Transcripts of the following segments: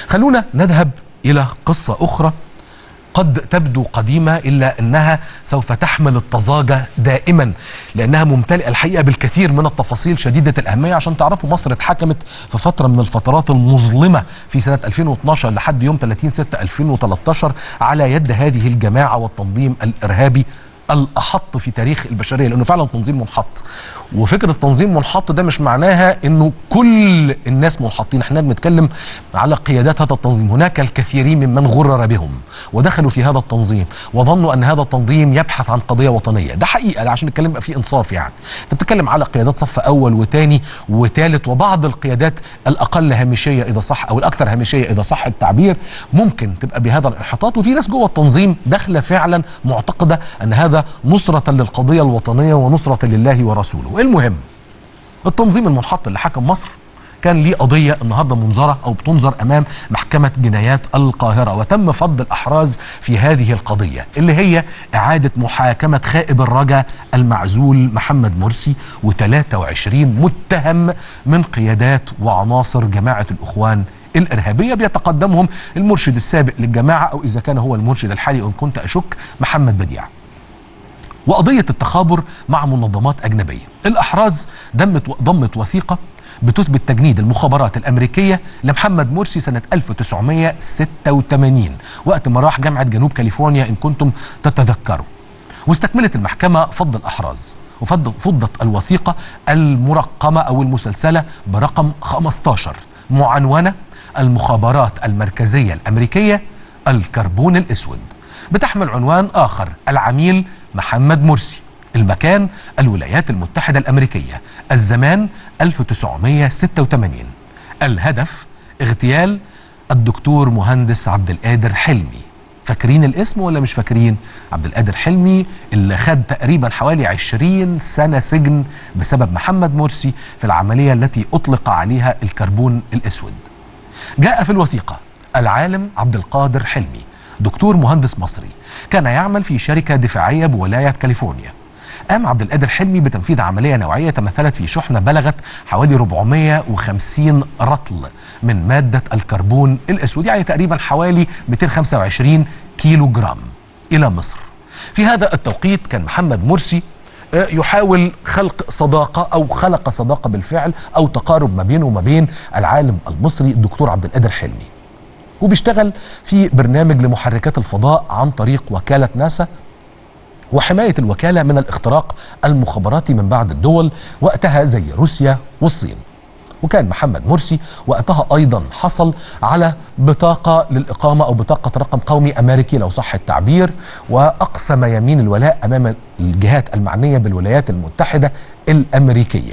خلونا نذهب إلى قصة أخرى قد تبدو قديمة إلا أنها سوف تحمل الطزاجة دائما لأنها ممتلئة الحقيقة بالكثير من التفاصيل شديدة الأهمية عشان تعرفوا مصر اتحكمت في فترة من الفترات المظلمة في سنة 2012 لحد يوم 30 6 2013 على يد هذه الجماعة والتنظيم الإرهابي الأحط في تاريخ البشرية لأنه فعلا تنظيم منحط وفكرة تنظيم منحط ده مش معناها أنه كل الناس منحطين احنا بنتكلم على قيادات هذا التنظيم هناك الكثيرين ممن غرر بهم ودخلوا في هذا التنظيم وظنوا أن هذا التنظيم يبحث عن قضية وطنية ده حقيقة ده عشان نتكلم بقى فيه إنصاف يعني انت بتتكلم على قيادات صف أول وتاني وتالت وبعض القيادات الأقل هامشية إذا صح أو الأكثر هامشية إذا صح التعبير ممكن تبقى بهذا الانحطاط وفي ناس جوه التنظيم داخلة فعلا معتقدة أن هذا نصرة للقضية الوطنية ونصرة لله ورسوله المهم التنظيم المنحط اللي حكم مصر كان ليه قضية النهاردة منظرة أو بتنظر أمام محكمة جنايات القاهرة وتم فض الأحراز في هذه القضية اللي هي إعادة محاكمة خائب الرجا المعزول محمد مرسي و23 متهم من قيادات وعناصر جماعة الإخوان الإرهابية بيتقدمهم المرشد السابق للجماعة أو إذا كان هو المرشد الحالي وإن كنت أشك محمد بديع وقضية التخابر مع منظمات أجنبية الأحراز ضمت ضمت وثيقة بتثبت تجنيد المخابرات الأمريكية لمحمد مرسي سنة 1986 وقت ما راح جامعة جنوب كاليفورنيا إن كنتم تتذكروا واستكملت المحكمة فض الأحراز وفضت الوثيقة المرقمة أو المسلسلة برقم 15 معنونة المخابرات المركزية الأمريكية الكربون الأسود بتحمل عنوان آخر العميل محمد مرسي المكان الولايات المتحدة الأمريكية الزمان 1986 الهدف اغتيال الدكتور مهندس عبد القادر حلمي فاكرين الاسم ولا مش فاكرين عبد القادر حلمي اللي خد تقريبا حوالي 20 سنة سجن بسبب محمد مرسي في العملية التي أطلق عليها الكربون الأسود جاء في الوثيقة العالم عبد القادر حلمي دكتور مهندس مصري كان يعمل في شركة دفاعية بولاية كاليفورنيا قام عبد القادر حلمي بتنفيذ عملية نوعية تمثلت في شحنة بلغت حوالي 450 رطل من مادة الكربون الأسود يعني تقريبا حوالي 225 كيلو جرام إلى مصر في هذا التوقيت كان محمد مرسي يحاول خلق صداقة أو خلق صداقة بالفعل أو تقارب ما بينه وما بين العالم المصري الدكتور عبد القادر حلمي وبيشتغل في برنامج لمحركات الفضاء عن طريق وكالة ناسا وحماية الوكالة من الاختراق المخابراتي من بعض الدول وقتها زي روسيا والصين وكان محمد مرسي وقتها أيضا حصل على بطاقة للإقامة أو بطاقة رقم قومي أمريكي لو صح التعبير وأقسم يمين الولاء أمام الجهات المعنية بالولايات المتحدة الأمريكية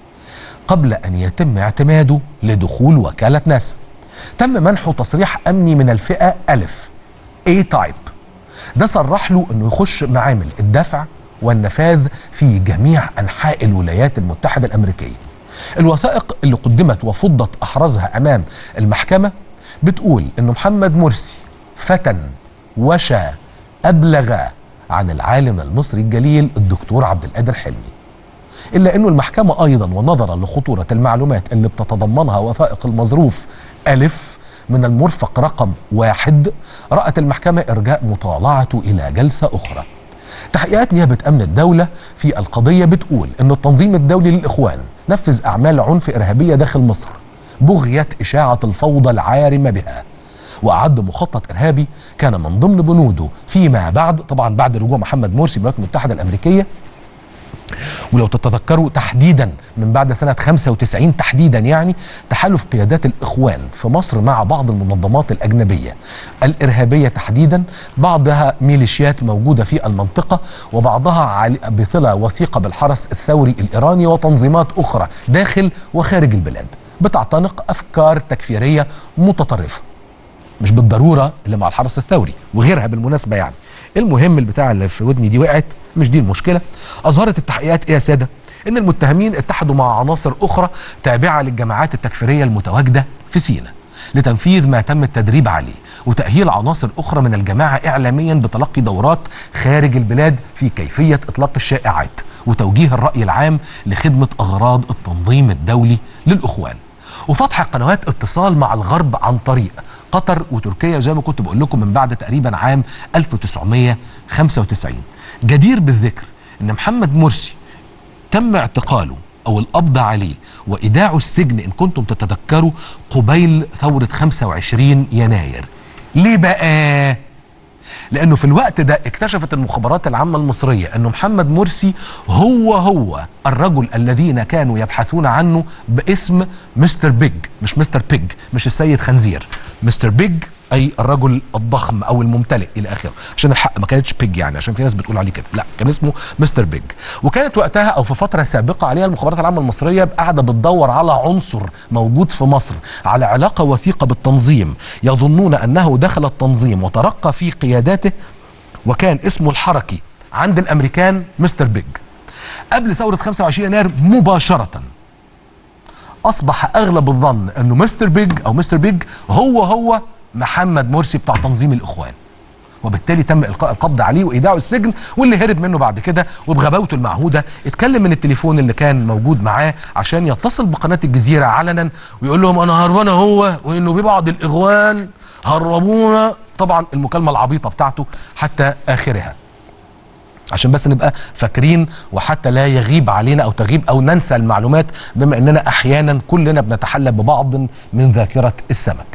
قبل أن يتم اعتماده لدخول وكالة ناسا تم منحه تصريح أمني من الفئة ألف A type ده صرح له أنه يخش معامل الدفع والنفاذ في جميع أنحاء الولايات المتحدة الأمريكية الوثائق اللي قدمت وفضت أحرزها أمام المحكمة بتقول أن محمد مرسي فتن وشى أبلغ عن العالم المصري الجليل الدكتور عبد القادر حلمي إلا أنه المحكمة أيضا ونظرا لخطورة المعلومات اللي بتتضمنها وثائق المظروف ألف من المرفق رقم واحد رأت المحكمة إرجاء مطالعته إلى جلسة أخرى تحقيقات نيابة أمن الدولة في القضية بتقول أن التنظيم الدولي للإخوان نفذ أعمال عنف إرهابية داخل مصر بغية إشاعة الفوضى العارمة بها وأعد مخطط إرهابي كان من ضمن بنوده فيما بعد طبعا بعد رجوع محمد مرسي بالولايات المتحدة الأمريكية ولو تتذكروا تحديدا من بعد سنة 95 تحديدا يعني تحالف قيادات الإخوان في مصر مع بعض المنظمات الأجنبية الإرهابية تحديدا بعضها ميليشيات موجودة في المنطقة وبعضها بصلة وثيقة بالحرس الثوري الإيراني وتنظيمات أخرى داخل وخارج البلاد بتعتنق أفكار تكفيرية متطرفة مش بالضرورة اللي مع الحرس الثوري وغيرها بالمناسبة يعني المهم البتاع اللي في ودني دي وقعت مش دي المشكله اظهرت التحقيقات ايه يا ساده ان المتهمين اتحدوا مع عناصر اخرى تابعه للجماعات التكفيريه المتواجده في سيناء لتنفيذ ما تم التدريب عليه وتأهيل عناصر أخرى من الجماعة إعلاميا بتلقي دورات خارج البلاد في كيفية إطلاق الشائعات وتوجيه الرأي العام لخدمة أغراض التنظيم الدولي للأخوان وفتح قنوات اتصال مع الغرب عن طريق قطر وتركيا زي ما كنت بقول لكم من بعد تقريبا عام 1995 جدير بالذكر ان محمد مرسي تم اعتقاله او القبض عليه وايداعه السجن ان كنتم تتذكروا قبيل ثوره 25 يناير ليه بقى لانه في الوقت ده اكتشفت المخابرات العامه المصريه انه محمد مرسي هو هو الرجل الذين كانوا يبحثون عنه باسم مستر بيج مش مستر بيج مش السيد خنزير مستر بيج اي الرجل الضخم او الممتلئ الى اخره عشان الحق ما كانتش بيج يعني عشان في ناس بتقول عليه كده لا كان اسمه مستر بيج وكانت وقتها او في فتره سابقه عليها المخابرات العامه المصريه قاعده بتدور على عنصر موجود في مصر على علاقه وثيقه بالتنظيم يظنون انه دخل التنظيم وترقى في قياداته وكان اسمه الحركي عند الامريكان مستر بيج قبل ثوره 25 يناير مباشره اصبح اغلب الظن انه مستر بيج او مستر بيج هو هو محمد مرسي بتاع تنظيم الاخوان وبالتالي تم القاء القبض عليه وايداعه السجن واللي هرب منه بعد كده وبغباوته المعهوده اتكلم من التليفون اللي كان موجود معاه عشان يتصل بقناه الجزيره علنا ويقول لهم انا هربان هو وانه في بعض الاخوان هربونا طبعا المكالمه العبيطه بتاعته حتى اخرها عشان بس نبقى فاكرين وحتى لا يغيب علينا او تغيب او ننسى المعلومات بما اننا احيانا كلنا بنتحلى ببعض من ذاكره السمك